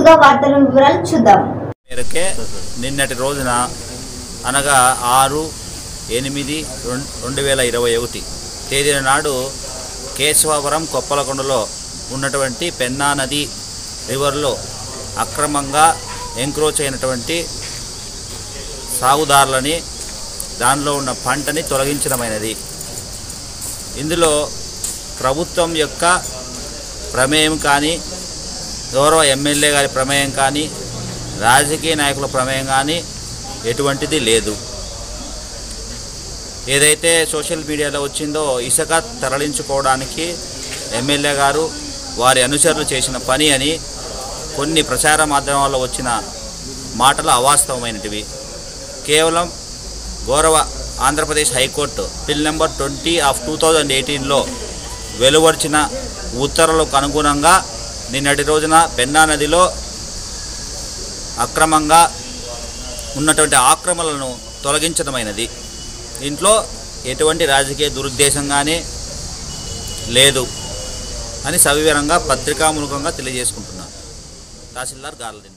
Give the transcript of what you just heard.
ముందుగా వార్తల వివరాలు చూద్దాం మేరకే నిన్నటి రోజున అనగా ఆరు ఎనిమిది రెండు రెండు వేల ఇరవై ఒకటి తేదీన నాడు కేశవాపురం కొప్పలకొండలో ఉన్నటువంటి పెన్నా నది రివర్లో అక్రమంగా ఎంక్రోచ్ అయినటువంటి సాగుదారులని దానిలో ఉన్న పంటని తొలగించడమైనది ఇందులో ప్రభుత్వం యొక్క ప్రమేయం కానీ గౌరవ ఎమ్మెల్యే గారి ప్రమేయం కానీ రాజకీయ నాయకుల ప్రమేయం కానీ ఎటువంటిది లేదు ఏదైతే సోషల్ మీడియాలో వచ్చిందో ఇసుక తరలించుకోవడానికి ఎమ్మెల్యే గారు వారి అనుచరులు చేసిన పని అని కొన్ని ప్రచార మాధ్యమాల్లో వచ్చిన మాటలు అవాస్తవమైనటివి కేవలం గౌరవ Andhra Pradesh high court bill number twenty of two thousand ఎయిటీన్లో వెలువడిచిన ఉత్తర్వులకు అనుగుణంగా నిన్నటి రోజున పెన్నా నదిలో అక్రమంగా ఉన్నటువంటి ఆక్రమణలను తొలగించడమైనది దీంట్లో ఎటువంటి రాజకీయ దురుద్దేశం కానీ లేదు అని సవివరంగా పత్రికామూలకంగా తెలియజేసుకుంటున్నాను తహసీల్దార్ గార్లదిండి